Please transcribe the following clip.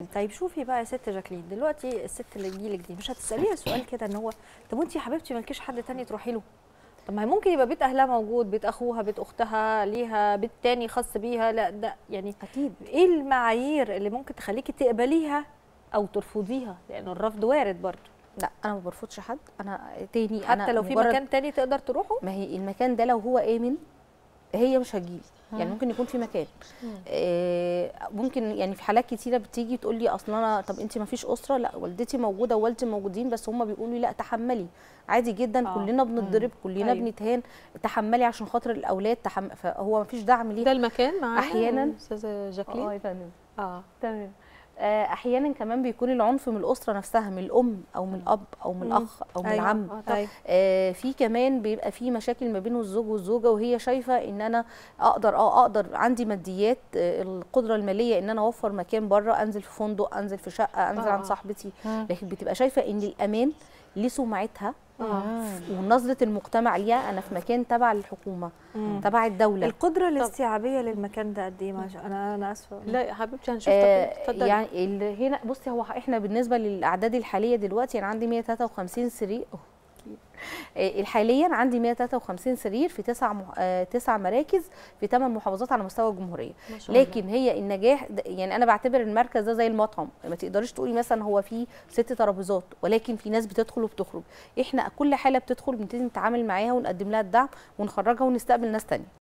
طيب شوفي بقى يا ست جاكلين دلوقتي الست اللي تجيلك دي مش هتساليها سؤال كده ان هو طب وانت يا حبيبتي مالكيش حد تاني تروحي له طب ما هي ممكن يبقى بيت اهلها موجود بيت اخوها بيت اختها ليها بيت تاني خاص بيها لا ده يعني اكيد ايه المعايير اللي ممكن تخليكي تقبليها او ترفضيها لان الرفض وارد برضه لا انا ما برفضش حد انا تاني حتى أنا لو في مجرد- مكان تاني تقدر تروحه ما هي المكان ده لو هو امن هي مش هتجيلي يعني مم. ممكن يكون في مكان مم. آه، ممكن يعني في حالات كتيره بتيجي تقول لي اصل انا طب انت ما فيش اسره لا والدتي موجوده ووالدتي موجودين بس هم بيقولوا لي لا تحملي عادي جدا آه. كلنا بنتضرب كلنا أيوة. بنتهان تحملي عشان خاطر الاولاد تحم... فهو ما فيش دعم ليه ده المكان معانا أحياناً. استاذه اه جاكلين يا فندم اه تمام آه، احيانا كمان بيكون العنف من الاسره نفسها من الام او من الاب او من مم. الاخ او من أيوة. العم آه، طبعاً. أيوة. آه، في كمان بيبقى في مشاكل ما بين الزوج والزوجه وهي شايفه ان انا اقدر اه اقدر عندي ماديات آه، القدره الماليه ان انا اوفر مكان بره انزل في فندق انزل في شقه انزل آه، عند آه. صاحبتي مم. لكن بتبقى شايفه ان الامان ليه سمعتها آه. ونظره المجتمع ليها انا في مكان تبع الحكومه مم. تبع الدوله القدره الاستيعابيه للمكان ده قد ايه ما شاء- انا انا اسفه لا يا حبيبتي هنشوف آه، تقرير. اتفضلي يعني ال- هنا بصي هو احنا بالنسبه للاعداد الحاليه دلوقتي انا عندي 153 سرير أوه. آه، حاليا عندي 153 سرير في تسع مح... آه، تسع مراكز في ثمان محافظات على مستوى الجمهوريه ما شاء الله. لكن هي النجاح ده- يعني انا بعتبر المركز ده زي المطعم ما تقدريش تقولي مثلا هو فيه ست ترابيزات ولكن في ناس بتدخل وبتخرج احنا كل حاله بتدخل بنبتدي نتعامل معاها ونقدم لها الدعم ونخرجها ونستقبل ناس تانية